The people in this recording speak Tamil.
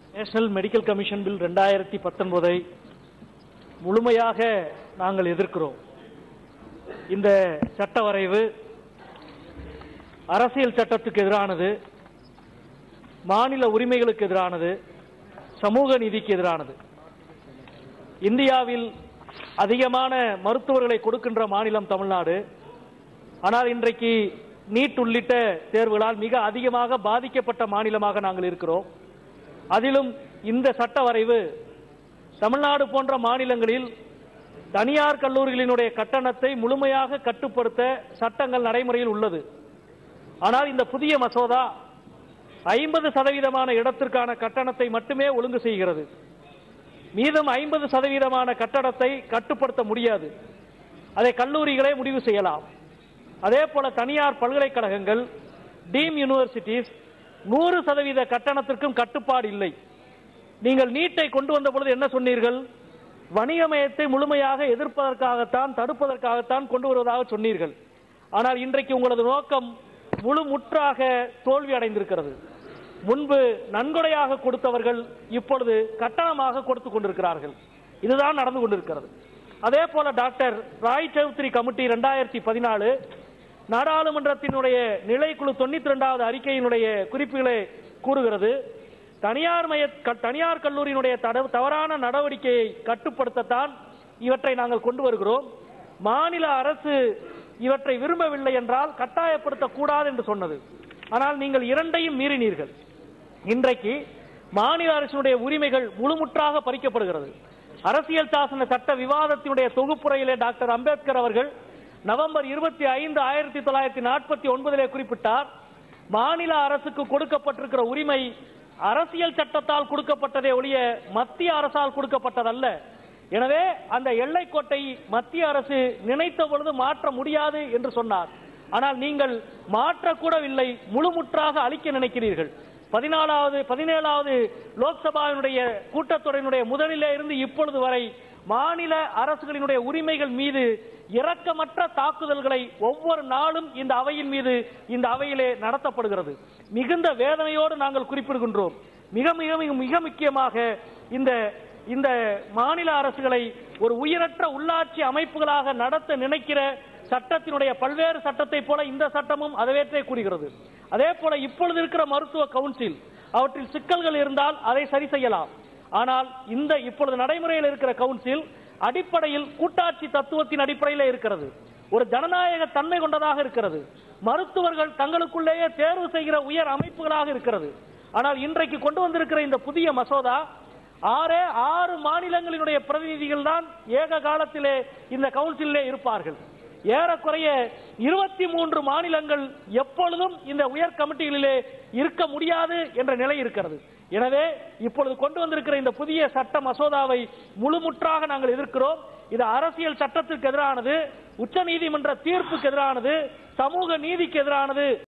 நேஷனல் மெடிக்கல் கமிஷன் பில் ரெண்டாயிரத்தி பத்தொன்பதை முழுமையாக நாங்கள் எதிர்க்கிறோம் இந்த சட்ட வரைவு அரசியல் சட்டத்துக்கு எதிரானது மாநில உரிமைகளுக்கு எதிரானது சமூக நீதிக்கு எதிரானது இந்தியாவில் அதிகமான மருத்துவர்களை கொடுக்கின்ற மாநிலம் தமிழ்நாடு ஆனால் இன்றைக்கு நீட் உள்ளிட்ட தேர்வுகளால் மிக அதிகமாக பாதிக்கப்பட்ட மாநிலமாக நாங்கள் இருக்கிறோம் அதிலும் இந்த சட்ட வரைவு தமிழ்நாடு போன்ற மாநிலங்களில் தனியார் கல்லூரிகளினுடைய கட்டணத்தை முழுமையாக கட்டுப்படுத்த சட்டங்கள் நடைமுறையில் உள்ளது ஆனால் இந்த புதிய மசோதா ஐம்பது சதவீதமான இடத்திற்கான கட்டணத்தை மட்டுமே ஒழுங்கு செய்கிறது மீதம் ஐம்பது சதவீதமான கட்டடத்தை கட்டுப்படுத்த முடியாது அதை கல்லூரிகளே முடிவு செய்யலாம் அதே போல தனியார் பல்கலைக்கழகங்கள் டீம் யூனிவர்சிட்டிஸ் நூறு சதவீத கட்டணத்திற்கும் கட்டுப்பாடு இல்லை நீங்கள் நீட்டை கொண்டு வந்த பொழுது என்ன சொன்னீர்கள் வணிகமயத்தை முழுமையாக எதிர்ப்பதற்காகத்தான் தடுப்பதற்காகத்தான் கொண்டு வருவதாக சொன்னீர்கள் ஆனால் இன்றைக்கு உங்களது நோக்கம் முழு முற்றாக தோல்வி அடைந்திருக்கிறது முன்பு நன்கொடையாக கொடுத்தவர்கள் இப்பொழுது கட்டணமாக கொடுத்துக் கொண்டிருக்கிறார்கள் இதுதான் நடந்து கொண்டிருக்கிறது அதே போல டாக்டர் ராய் சௌத்ரி கமிட்டி இரண்டாயிரத்தி பதினாலு நாடாளுமன்றத்தினுடைய நிலைக்குழு தொண்ணூத்தி ரெண்டாவது அறிக்கையினுடைய குறிப்புகளை கூறுகிறது தனியார் மய க- தனியார் கல்லூரியினுடைய தட- தவறான நடவடிக்கையை கட்டுப்படுத்தத்தான் இவற்றை நாங்கள் கொண்டு வருகிறோம் மாநில அரசு இவற்றை விரும்பவில்லை என்றால் கட்டாயப்படுத்தக்கூடாது என்று சொன்னது ஆனால் நீங்கள் இரண்டையும் மீறினீர்கள் இன்றைக்கு மாநில அரசினுடைய உரிமைகள் முழுமுற்றாக பறிக்கப்படுகிறது அரசியல் சாசன சட்ட விவாதத்தினுடைய தொகுப்புரையிலே டாக்டர் அம்பேத்கர் அவர்கள் நவம்பர் இருபத்தி ஐந்து ஆயிரத்தி தொள்ளாயிரத்தி நாற்பத்தி ஒன்பதிலே குறிப்பிட்டார் மாநில அரசுக்கு கொடுக்கப்பட்டிருக்கிற உரிமை அரசியல் சட்டத்தால் கொடுக்கப்பட்டதே ஒழிய மத்திய அரசால் கொடுக்கப்பட்டதல்ல எனவே அந்த எல்லைக்கோட்டை மத்திய அரசு நினைத்த பொழுது மாற்ற முடியாது என்று சொன்னார் ஆனால் நீங்கள் மாற்றக்கூடவில்லை முழுமுற்றாக அழிக்க நினைக்கிறீர்கள் பதினாலாவது பதினேழாவது லோக்சபாவினுடைய கூட்டத்தொடரினுடைய முதலிலே இருந்து இப்பொழுது வரை மாநில அரசுகளினுடைய உரிமைகள் மீது இரக்கமற்ற தாக்குதல்களை ஒவ்வொரு நாளும் இந்த அவையின் மீது இந்த அவையிலே நடத்தப்படுகிறது மிகுந்த வேதனையோடு நாங்கள் குறிப்பிடுகின்றோம் மிக மிக மிக மிக முக்கியமாக இந்த இந்த மாநில அரசுகளை ஒரு உயிரற்ற உள்ளாட்சி அமைப்புகளாக நடத்த நினைக்கிற சட்டத்தினுடைய பல்வேறு சட்டத்தை போல இந்த சட்டமும் அதவேற்றே கூறுகிறது அதே போல இப்பொழுது இருக்கிற மருத்துவ கவுன்சில் அவற்றில் சிக்கல்கள் இருந்தால் அதை சரி செய்யலாம் ஆனால் இந்த இப்பொழுது நடைமுறையில் இருக்கிற கவுன்சில் அடிப்படையில் கூட்டாட்சி தத்துவத்தின் அடிப்படையில் இருக்கிறது ஒரு ஜனநாயக தன்மை கொண்டதாக இருக்கிறது மருத்துவர்கள் தங்களுக்குள்ளேயே தேர்வு செய்கிற உயர் அமைப்புகளாக இருக்கிறது ஆனால் இன்றைக்கு கொண்டு வந்திருக்கிற இந்த புதிய மசோதா ஆறே ஆறு மாநிலங்களினுடைய பிரதிநிதிகள் தான் ஏக காலத்திலே இந்த கவுன்சிலே இருப்பார்கள் ஏறக்குறைய இருபத்தி மூன்று மாநிலங்கள் எப்பொழுதும் இந்த உயர் கமிட்டிகளிலே இருக்க முடியாது என்ற நிலை இருக்கிறது எனவே இப்பொழுது கொண்டு வந்திருக்கிற இந்த புதிய சட்ட மசோதாவை முழுமுற்றாக நாங்கள் எதிர்க்கிறோம் இது அரசியல் சட்டத்திற்கு எதிரானது உச்சநீதிமன்ற தீர்ப்புக்கு எதிரானது சமூக நீதிக்கு எதிரானது